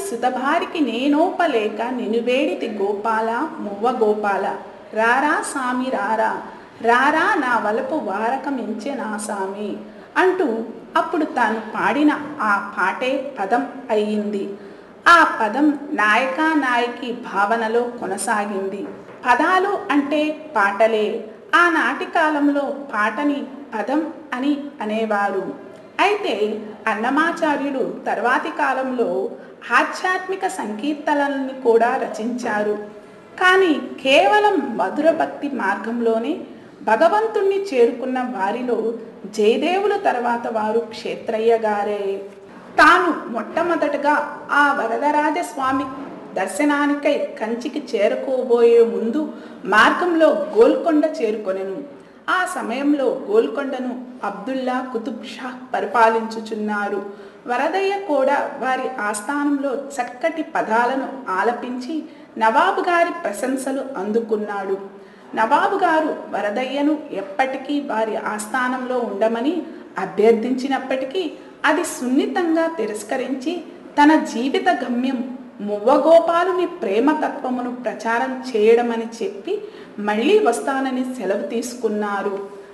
సుతభారికి నేనోపలేక నిన్ను వేడితి గోపాల మువ్వ గోపాల రారా సామి రారా రారా నా వలపు వారకమించే నా సామి అంటూ అప్పుడు తాను పాడిన ఆ పాటే పదం అయ్యింది ఆ పదం నాయక నాయకి భావనలో కొనసాగింది పదాలు అంటే పాటలే ఆనాటి కాలంలో పాటని పదం అని అనేవారు అయితే అన్నమాచార్యులు తర్వాతి కాలంలో ఆధ్యాత్మిక సంకీర్తనల్ని కూడా రచించారు కానీ కేవలం మధుర భక్తి మార్గంలోనే భగవంతుణ్ణి చేరుకున్న వారిలో జయదేవుల తర్వాత వారు క్షేత్రయ్య గారే తాను మొట్టమొదటగా ఆ వరదరాజస్వామి దర్శనానికై కంచికి చేరుకోబోయే ముందు మార్గంలో గోల్కొండ చేరుకొనెను ఆ సమయంలో గోల్కొండను అబ్దుల్లా కుతుబ్ షా పరిపాలించుచున్నారు వరదయ్య కూడా వారి ఆస్థానంలో చక్కటి పదాలను ఆలపించి నవాబు గారి ప్రశంసలు అందుకున్నాడు నవాబు గారు వరదయ్యను ఎప్పటికీ వారి ఆస్థానంలో ఉండమని అభ్యర్థించినప్పటికీ అది సున్నితంగా తిరస్కరించి తన జీవిత గమ్యం మువ్వగోపాలుని ప్రేమతత్వమును ప్రచారం చేయడమని చెప్పి మళ్ళీ వస్తానని సెలవు తీసుకున్నారు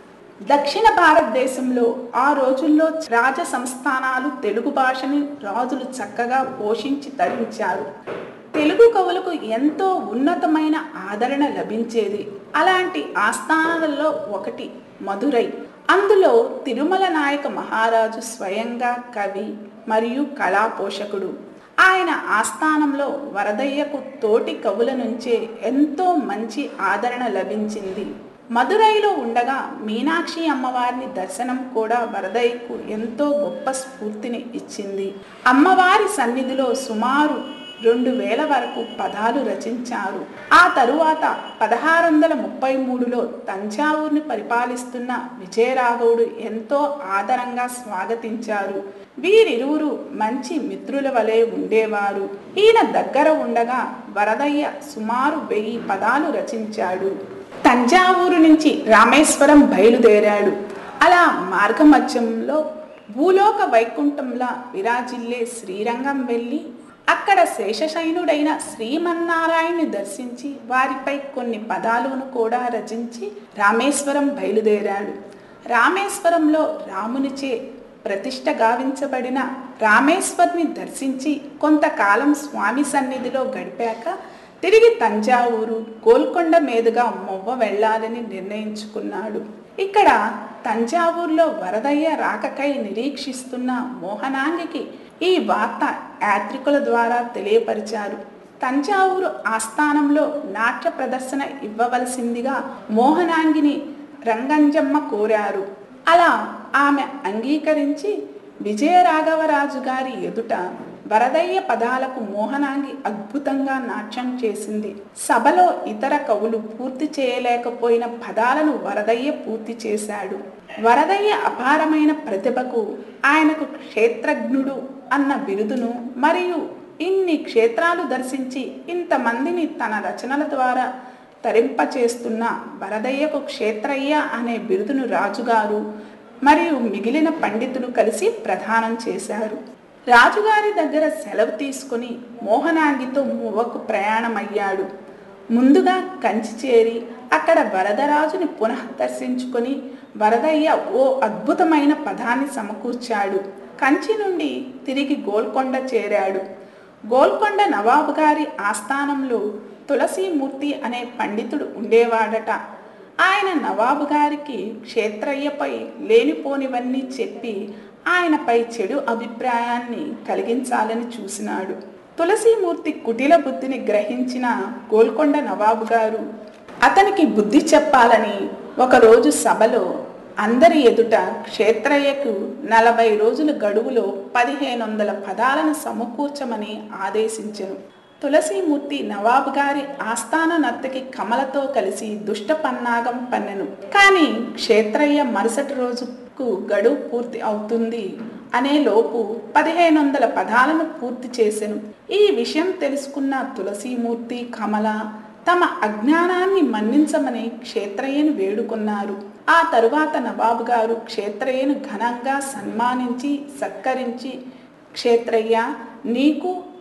దక్షిణ భారతదేశంలో ఆ రోజుల్లో రాజ సంస్థానాలు తెలుగు భాషని రాజులు చక్కగా పోషించి తరించారు తెలుగు కవులకు ఎంతో ఉన్నతమైన ఆదరణ లభించేది అలాంటి ఆస్థానాలలో ఒకటి మధురై అందులో తిరుమల నాయక మహారాజు స్వయంగా కవి మరియు కళా పోషకుడు ఆయన ఆస్థానంలో వరదయ్యకు తోటి కవుల నుంచే ఎంతో మంచి ఆదరణ లభించింది మదురైలో ఉండగా మీనాక్షి అమ్మవారిని దర్శనం కూడా వరదయ్యకు ఎంతో గొప్ప స్ఫూర్తిని ఇచ్చింది అమ్మవారి సన్నిధిలో సుమారు రెండు వేల వరకు పదాలు రచించారు ఆ తరువాత పదహారు వందల ముప్పై మూడులో తంజావూరుని పరిపాలిస్తున్న విజయరాఘవుడు ఎంతో ఆదరంగా స్వాగతించారు వీరిరువురు మంచి మిత్రుల వలె ఉండేవారు ఈయన దగ్గర ఉండగా వరదయ్య సుమారు వెయ్యి పదాలు రచించాడు తంజావూరు నుంచి రామేశ్వరం బయలుదేరాడు అలా మార్గమధ్యంలో భూలోక వైకుంఠంలా విరాజిల్లే శ్రీరంగం వెళ్ళి అక్కడ శేషశైనుడైన శ్రీమన్నారాయణ్ణి దర్శించి వారిపై కొన్ని పదాలను కూడా రచించి రామేశ్వరం బయలుదేరాడు రామేశ్వరంలో రామునిచే ప్రతిష్ట గావించబడిన రామేశ్వర్ని దర్శించి కొంతకాలం స్వామి సన్నిధిలో గడిపాక తిరిగి తంజావూరు గోల్కొండ మీదుగా మొవ్వ వెళ్ళాలని నిర్ణయించుకున్నాడు ఇక్కడ తంజావూరులో వరదయ్య రాకకై నిరీక్షిస్తున్న మోహనాంగికి ఈ వార్త యాత్రికుల ద్వారా తెలియపరిచారు తంజావూరు ఆస్థానంలో నాట్య ప్రదర్శన ఇవ్వవలసిందిగా మోహనాంగిని రంగంజమ్మ కోరారు అలా ఆమె అంగీకరించి విజయరాఘవరాజు గారి ఎదుట వరదయ్య పదాలకు మోహనాంగి అద్భుతంగా నాట్యం చేసింది సభలో ఇతర కవులు పూర్తి చేయలేకపోయిన పదాలను వరదయ్య పూర్తి చేశాడు వరదయ్య అపారమైన ప్రతిభకు ఆయనకు క్షేత్రజ్ఞుడు అన్న బిరుదును మరియు ఇన్ని క్షేత్రాలు దర్శించి ఇంతమందిని తన రచనల ద్వారా తరింపచేస్తున్న వరదయ్యకు క్షేత్రయ్య అనే బిరుదును రాజుగారు మరియు మిగిలిన పండితులు కలిసి ప్రదానం చేశారు రాజుగారి దగ్గర సెలవు తీసుకుని మోహనాంగితో మువ్వకు ప్రయాణమయ్యాడు ముందుగా కంచి చేరి అక్కడ వరదరాజుని పునః దర్శించుకొని వరదయ్య ఓ అద్భుతమైన పదాన్ని సమకూర్చాడు కంచి నుండి తిరిగి గోల్కొండ చేరాడు గోల్కొండ నవాబు గారి ఆస్థానంలో తులసీమూర్తి అనే పండితుడు ఉండేవాడట ఆయన నవాబు గారికి క్షేత్రయ్యపై లేనిపోనివన్నీ చెప్పి ఆయనపై చెడు అభిప్రాయాన్ని కలిగించాలని చూసినాడు తులసీమూర్తి కుటిల బుద్ధిని గ్రహించిన గోల్కొండ నవాబు గారు అతనికి బుద్ధి చెప్పాలని ఒకరోజు సభలో అందరి ఎదుట క్షేత్రయ్యకు నలభై రోజుల గడువులో పదిహేను వందల పదాలను సమకూర్చమని ఆదేశించెను తులసీమూర్తి నవాబు గారి ఆస్థాన నర్తకి కమలతో కలిసి దుష్ట పన్నాగం పన్నెను కానీ క్షేత్రయ్య మరుసటి రోజుకు గడువు పూర్తి అవుతుంది అనే లోపు పదిహేను వందల పదాలను పూర్తి చేసెను ఈ విషయం తెలుసుకున్న తులసీమూర్తి కమల తమ అజ్ఞానాన్ని మన్నించమని క్షేత్రయ్యను వేడుకున్నారు ఆ తరువాత నవాబు గారు క్షేత్రయ్యను ఘనంగా సన్మానించి సత్కరించి క్షేత్రయ్య నీకు